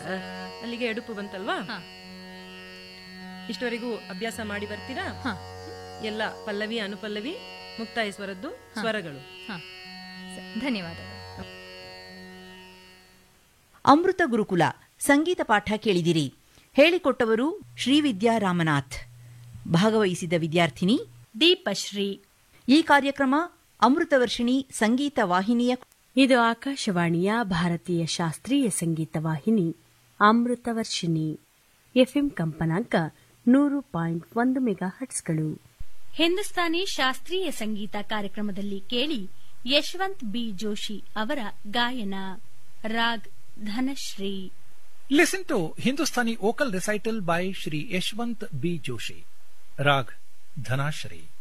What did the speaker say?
ಆ, ಅಲ್ಲಿಗೆ ಎಡುಪು ಬಂತಲ್ವಾ ಹಾ. ಇಷ್ಟವರೆಗೂ ಅಭ್ಯಾಸ ಮಾಡಿ ಬರ್ತೀರಾ ಹಾ. ಎಲ್ಲ ಪಲ್ಲವಿ ಅನುಪಲ್ಲವಿ ಮುಕ್ತಾಯ ಸ್ವರದ್ದು ಸ್ವರಗಳು ಹಾ ಸ- ಧನ್ಯವಾದಗಳು ಅಮೃತ ಗುರುಕುಲ ಸಂಗೀತ ಪಾಠ ಕೇಳಿದಿರಿ ಹೇಳಿಕೊಟ್ಟವರು ಶ್ರೀವಿದ್ಯಾ ರಾಮನಾಥ್ ಭಾಗವಹಿಸಿದ ವಿದ್ಯಾರ್ಥಿನಿ ದೀಪಶ್ರೀ ಈ ಕಾರ್ಯಕ್ರಮ ಅಮೃತವರ್ಷಿಣಿ ಸಂಗೀತ ವಾಹಿನಿಯ ಇದು ಆಕಾಶವಾಣಿಯ ಭಾರತೀಯ ಶಾಸ್ತ್ರೀಯ ಸಂಗೀತ ವಾಹಿನಿ ಅಮೃತವರ್ಷಿಣಿ ಎಫ್ಎಂ ಕಂಪನಾಂಕ ನೂರು ಪಾಯಿಂಟ್ ಒಂದು ಮೆಗಾ ಹಟ್ಸ್ಗಳು ಹಿಂದೂಸ್ತಾನಿ ಶಾಸ್ತ್ರೀಯ ಸಂಗೀತ ಕಾರ್ಯಕ್ರಮದಲ್ಲಿ ಕೇಳಿ ಯಶವಂತ್ ಬಿ ಜೋಶಿ ಅವರ ಗಾಯನ raag Dhanashree Listen to Hindustani vocal recital by Shri Yashwant B. Joshi. Rag Dhanashri.